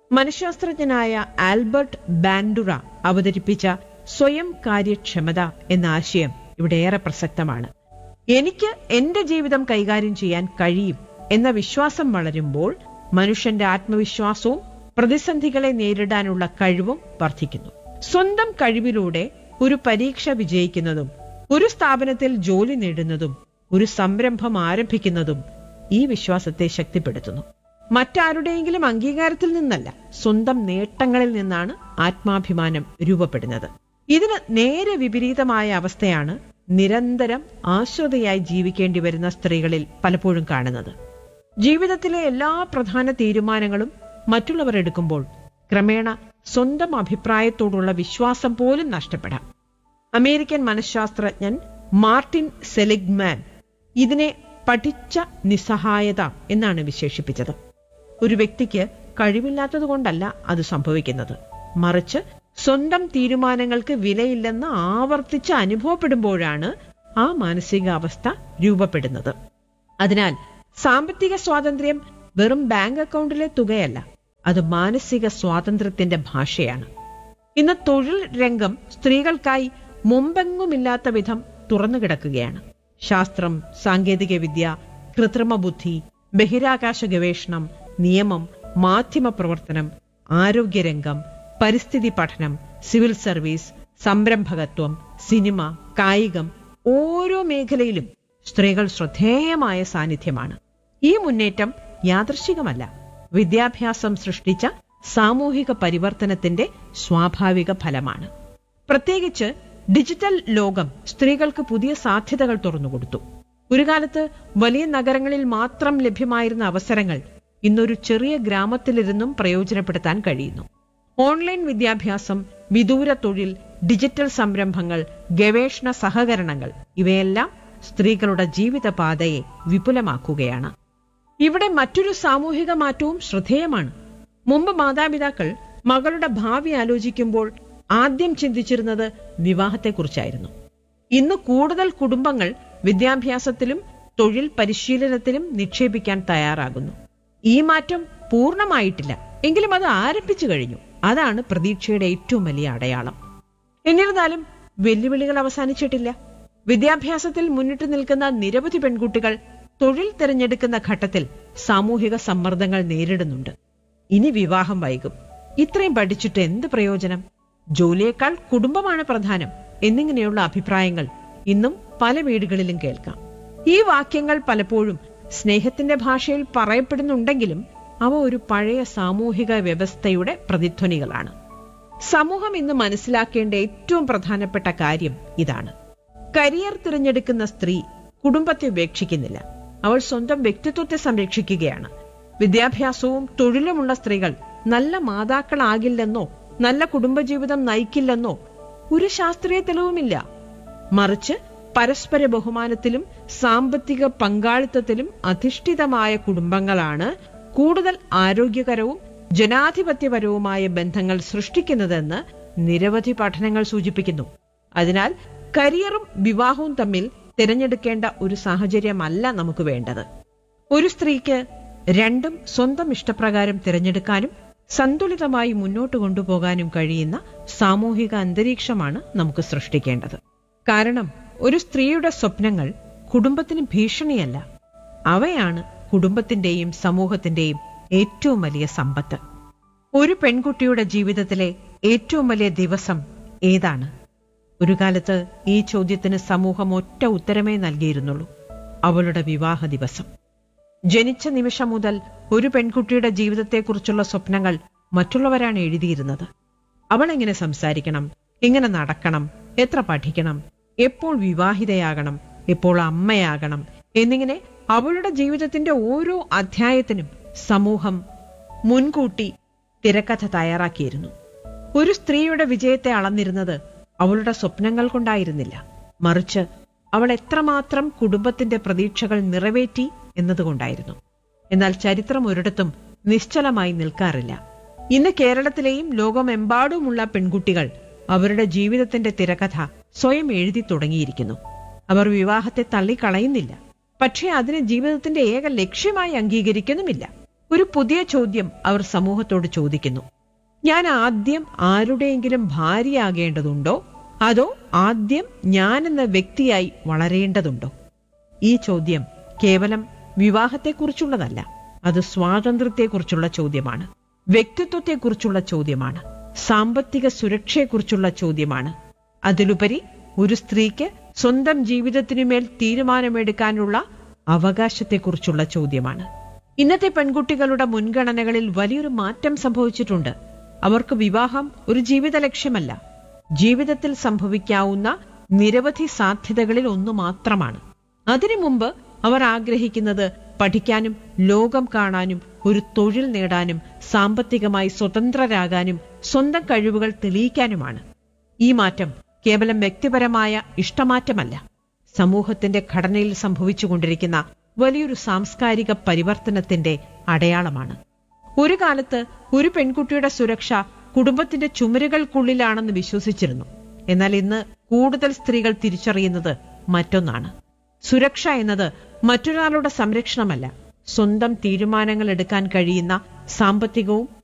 മനഃശാസ്ത്രജ്ഞനായ Albert ബാൻഡുറ അവതരിപ്പിച്ച സ്വയം കാര്യക്ഷമത എന്ന ആശയം ഇവിടെ ഏറെ പ്രസക്തമാണ് എനിക്ക് എന്റെ ജീവിതം കൈകാര്യം ചെയ്യാൻ കഴിയും എന്ന വിശ്വാസം വളരുമ്പോൾ മനുഷ്യന്റെ ആത്മവിശ്വാസവും പ്രതിസന്ധികളെ നേരിടാനുള്ള കഴിവും വർദ്ധിക്കുന്നു സ്വന്തം കഴിവിലൂടെ ഒരു പരീക്ഷ വിജയിക്കുന്നതും ഒരു സ്ഥാപനത്തിൽ ജോലി നേടുന്നതും ഒരു സംരംഭം ആരംഭിക്കുന്നതും ഈ വിശ്വാസത്തെ ശക്തിപ്പെടുത്തുന്നു മറ്റാരുടെയെങ്കിലും അംഗീകാരത്തിൽ നിന്നല്ല സ്വന്തം നേട്ടങ്ങളിൽ നിന്നാണ് ആത്മാഭിമാനം രൂപപ്പെടുന്നത് ഇതിന് നേരെ വിപരീതമായ അവസ്ഥയാണ് നിരന്തരം ആശ്രിതയായി ജീവിക്കേണ്ടി വരുന്ന സ്ത്രീകളിൽ പലപ്പോഴും കാണുന്നത് ജീവിതത്തിലെ എല്ലാ പ്രധാന തീരുമാനങ്ങളും മറ്റുള്ളവർ എടുക്കുമ്പോൾ ക്രമേണ സ്വന്തം അഭിപ്രായത്തോടുള്ള വിശ്വാസം പോലും നഷ്ടപ്പെടാം അമേരിക്കൻ മനഃശാസ്ത്രജ്ഞൻ മാർട്ടിൻ സെലിഗ്മാൻ ഇതിനെ പഠിച്ച നിസ്സഹായത എന്നാണ് വിശേഷിപ്പിച്ചത് ഒരു വ്യക്തിക്ക് കഴിവില്ലാത്തതുകൊണ്ടല്ല അത് സംഭവിക്കുന്നത് മറിച്ച് സ്വന്തം തീരുമാനങ്ങൾക്ക് വിലയില്ലെന്ന് ആവർത്തിച്ച് അനുഭവപ്പെടുമ്പോഴാണ് ആ മാനസികാവസ്ഥ രൂപപ്പെടുന്നത് അതിനാൽ സാമ്പത്തിക സ്വാതന്ത്ര്യം വെറും ബാങ്ക് അക്കൗണ്ടിലെ തുകയല്ല അത് മാനസിക സ്വാതന്ത്ര്യത്തിന്റെ ഭാഷയാണ് ഇന്ന് തൊഴിൽ രംഗം സ്ത്രീകൾക്കായി മുമ്പെങ്ങുമില്ലാത്ത വിധം തുറന്നുകിടക്കുകയാണ് ശാസ്ത്രം സാങ്കേതികവിദ്യ കൃത്രിമ ബുദ്ധി ബഹിരാകാശ ഗവേഷണം നിയമം മാധ്യമ പ്രവർത്തനം ആരോഗ്യരംഗം പരിസ്ഥിതി പഠനം സിവിൽ സർവീസ് സംരംഭകത്വം സിനിമ കായികം ഓരോ മേഖലയിലും സ്ത്രീകൾ ശ്രദ്ധേയമായ സാന്നിധ്യമാണ് ഈ മുന്നേറ്റം യാദൃശികമല്ല വിദ്യാഭ്യാസം സൃഷ്ടിച്ച സാമൂഹിക പരിവർത്തനത്തിന്റെ സ്വാഭാവിക ഫലമാണ് പ്രത്യേകിച്ച് ഡിജിറ്റൽ ലോകം സ്ത്രീകൾക്ക് പുതിയ സാധ്യതകൾ തുറന്നുകൊടുത്തു ഒരു കാലത്ത് വലിയ നഗരങ്ങളിൽ മാത്രം ലഭ്യമായിരുന്ന അവസരങ്ങൾ ഇന്നൊരു ചെറിയ ഗ്രാമത്തിലിരുന്നും പ്രയോജനപ്പെടുത്താൻ കഴിയുന്നു ഓൺലൈൻ വിദ്യാഭ്യാസം വിദൂര തൊഴിൽ ഡിജിറ്റൽ സംരംഭങ്ങൾ ഗവേഷണ സഹകരണങ്ങൾ ഇവയെല്ലാം സ്ത്രീകളുടെ ജീവിതപാതയെ വിപുലമാക്കുകയാണ് ഇവിടെ മറ്റൊരു സാമൂഹിക മാറ്റവും ശ്രദ്ധേയമാണ് മുമ്പ് മാതാപിതാക്കൾ മകളുടെ ഭാവി ആലോചിക്കുമ്പോൾ ആദ്യം ചിന്തിച്ചിരുന്നത് വിവാഹത്തെക്കുറിച്ചായിരുന്നു ഇന്ന് കൂടുതൽ കുടുംബങ്ങൾ വിദ്യാഭ്യാസത്തിലും തൊഴിൽ പരിശീലനത്തിലും നിക്ഷേപിക്കാൻ തയ്യാറാകുന്നു ഈ മാറ്റം പൂർണ്ണമായിട്ടില്ല എങ്കിലും അത് ആരംഭിച്ചു കഴിഞ്ഞു അതാണ് പ്രതീക്ഷയുടെ ഏറ്റവും വലിയ അടയാളം എന്നിരുന്നാലും വെല്ലുവിളികൾ അവസാനിച്ചിട്ടില്ല വിദ്യാഭ്യാസത്തിൽ മുന്നിട്ട് നിൽക്കുന്ന നിരവധി പെൺകുട്ടികൾ തൊഴിൽ തിരഞ്ഞെടുക്കുന്ന ഘട്ടത്തിൽ സാമൂഹിക സമ്മർദ്ദങ്ങൾ നേരിടുന്നുണ്ട് ഇനി വിവാഹം വൈകും ഇത്രയും പഠിച്ചിട്ട് എന്ത് പ്രയോജനം ജോലിയേക്കാൾ കുടുംബമാണ് പ്രധാനം എന്നിങ്ങനെയുള്ള അഭിപ്രായങ്ങൾ ഇന്നും പല വീടുകളിലും കേൾക്കാം ഈ വാക്യങ്ങൾ പലപ്പോഴും സ്നേഹത്തിന്റെ ഭാഷയിൽ പറയപ്പെടുന്നുണ്ടെങ്കിലും അവ ഒരു പഴയ സാമൂഹിക വ്യവസ്ഥയുടെ പ്രതിധ്വനികളാണ് സമൂഹം ഇന്ന് മനസ്സിലാക്കേണ്ട ഏറ്റവും പ്രധാനപ്പെട്ട കാര്യം ഇതാണ് കരിയർ തിരഞ്ഞെടുക്കുന്ന സ്ത്രീ കുടുംബത്തെ ഉപേക്ഷിക്കുന്നില്ല അവൾ സ്വന്തം വ്യക്തിത്വത്തെ സംരക്ഷിക്കുകയാണ് വിദ്യാഭ്യാസവും തൊഴിലുമുള്ള സ്ത്രീകൾ നല്ല മാതാക്കളാകില്ലെന്നോ നല്ല കുടുംബജീവിതം നയിക്കില്ലെന്നോ ഒരു ശാസ്ത്രീയ തെളിവുമില്ല മറിച്ച് പരസ്പര ബഹുമാനത്തിലും സാമ്പത്തിക പങ്കാളിത്തത്തിലും അധിഷ്ഠിതമായ കുടുംബങ്ങളാണ് കൂടുതൽ ആരോഗ്യകരവും ജനാധിപത്യപരവുമായ ബന്ധങ്ങൾ സൃഷ്ടിക്കുന്നതെന്ന് നിരവധി പഠനങ്ങൾ സൂചിപ്പിക്കുന്നു അതിനാൽ കരിയറും വിവാഹവും തമ്മിൽ തിരഞ്ഞെടുക്കേണ്ട ഒരു സാഹചര്യമല്ല നമുക്ക് വേണ്ടത് ഒരു സ്ത്രീക്ക് രണ്ടും സ്വന്തം ഇഷ്ടപ്രകാരം തിരഞ്ഞെടുക്കാനും സന്തുലിതമായി മുന്നോട്ട് കൊണ്ടുപോകാനും കഴിയുന്ന സാമൂഹിക അന്തരീക്ഷമാണ് നമുക്ക് സൃഷ്ടിക്കേണ്ടത് കാരണം ഒരു സ്ത്രീയുടെ സ്വപ്നങ്ങൾ കുടുംബത്തിന് ഭീഷണിയല്ല അവയാണ് കുടുംബത്തിന്റെയും സമൂഹത്തിന്റെയും ഏറ്റവും വലിയ സമ്പത്ത് ഒരു പെൺകുട്ടിയുടെ ജീവിതത്തിലെ ഏറ്റവും വലിയ ദിവസം ഏതാണ് ഒരു കാലത്ത് ഈ ചോദ്യത്തിന് സമൂഹം ഒറ്റ ഉത്തരമേ നൽകിയിരുന്നുള്ളൂ അവളുടെ വിവാഹ ദിവസം ജനിച്ച നിമിഷം മുതൽ ഒരു പെൺകുട്ടിയുടെ ജീവിതത്തെക്കുറിച്ചുള്ള സ്വപ്നങ്ങൾ മറ്റുള്ളവരാണ് എഴുതിയിരുന്നത് അവൾ എങ്ങനെ സംസാരിക്കണം എങ്ങനെ നടക്കണം എത്ര പഠിക്കണം എപ്പോൾ വിവാഹിതയാകണം എപ്പോൾ അമ്മയാകണം എന്നിങ്ങനെ അവളുടെ ജീവിതത്തിന്റെ ഓരോ അധ്യായത്തിനും സമൂഹം മുൻകൂട്ടി തിരക്കഥ തയ്യാറാക്കിയിരുന്നു ഒരു സ്ത്രീയുടെ വിജയത്തെ അളന്നിരുന്നത് അവളുടെ സ്വപ്നങ്ങൾ കൊണ്ടായിരുന്നില്ല മറിച്ച് അവൾ എത്രമാത്രം കുടുംബത്തിന്റെ പ്രതീക്ഷകൾ നിറവേറ്റി എന്നതുകൊണ്ടായിരുന്നു എന്നാൽ ചരിത്രം ഒരിടത്തും നിശ്ചലമായി നിൽക്കാറില്ല ഇന്ന് കേരളത്തിലെയും ലോകമെമ്പാടുമുള്ള പെൺകുട്ടികൾ അവരുടെ ജീവിതത്തിന്റെ തിരക്കഥ സ്വയം എഴുതി തുടങ്ങിയിരിക്കുന്നു അവർ വിവാഹത്തെ തള്ളിക്കളയുന്നില്ല പക്ഷേ അതിനെ ജീവിതത്തിന്റെ ഏക ലക്ഷ്യമായി അംഗീകരിക്കുന്നുമില്ല ഒരു പുതിയ ചോദ്യം അവർ സമൂഹത്തോട് ചോദിക്കുന്നു ഞാൻ ആദ്യം ആരുടെയെങ്കിലും ഭാര്യയാകേണ്ടതുണ്ടോ അതോ ആദ്യം ഞാൻ എന്ന വ്യക്തിയായി വളരേണ്ടതുണ്ടോ ഈ ചോദ്യം കേവലം വിവാഹത്തെക്കുറിച്ചുള്ളതല്ല അത് സ്വാതന്ത്ര്യത്തെക്കുറിച്ചുള്ള ചോദ്യമാണ് വ്യക്തിത്വത്തെക്കുറിച്ചുള്ള ചോദ്യമാണ് സാമ്പത്തിക സുരക്ഷയെക്കുറിച്ചുള്ള ചോദ്യമാണ് അതിലുപരി ഒരു സ്ത്രീക്ക് സ്വന്തം ജീവിതത്തിനുമേൽ തീരുമാനമെടുക്കാനുള്ള അവകാശത്തെക്കുറിച്ചുള്ള ചോദ്യമാണ് ഇന്നത്തെ പെൺകുട്ടികളുടെ മുൻഗണനകളിൽ വലിയൊരു മാറ്റം സംഭവിച്ചിട്ടുണ്ട് അവർക്ക് വിവാഹം ഒരു ജീവിത ലക്ഷ്യമല്ല ജീവിതത്തിൽ സംഭവിക്കാവുന്ന നിരവധി സാധ്യതകളിൽ ഒന്ന് മാത്രമാണ് അതിനു മുമ്പ് അവർ ആഗ്രഹിക്കുന്നത് പഠിക്കാനും ലോകം കാണാനും ഒരു തൊഴിൽ നേടാനും സാമ്പത്തികമായി സ്വതന്ത്രരാകാനും സ്വന്തം കഴിവുകൾ തെളിയിക്കാനുമാണ് ഈ മാറ്റം കേവലം വ്യക്തിപരമായ ഇഷ്ടമാറ്റമല്ല സമൂഹത്തിന്റെ ഘടനയിൽ സംഭവിച്ചുകൊണ്ടിരിക്കുന്ന വലിയൊരു സാംസ്കാരിക പരിവർത്തനത്തിന്റെ അടയാളമാണ് ഒരു കാലത്ത് ഒരു പെൺകുട്ടിയുടെ സുരക്ഷ കുടുംബത്തിന്റെ ചുമരുകൾക്കുള്ളിലാണെന്ന് വിശ്വസിച്ചിരുന്നു എന്നാൽ ഇന്ന് കൂടുതൽ സ്ത്രീകൾ തിരിച്ചറിയുന്നത് മറ്റൊന്നാണ് സുരക്ഷ എന്നത് മറ്റൊരാളുടെ സംരക്ഷണമല്ല സ്വന്തം തീരുമാനങ്ങൾ എടുക്കാൻ കഴിയുന്ന സാമ്പത്തികവും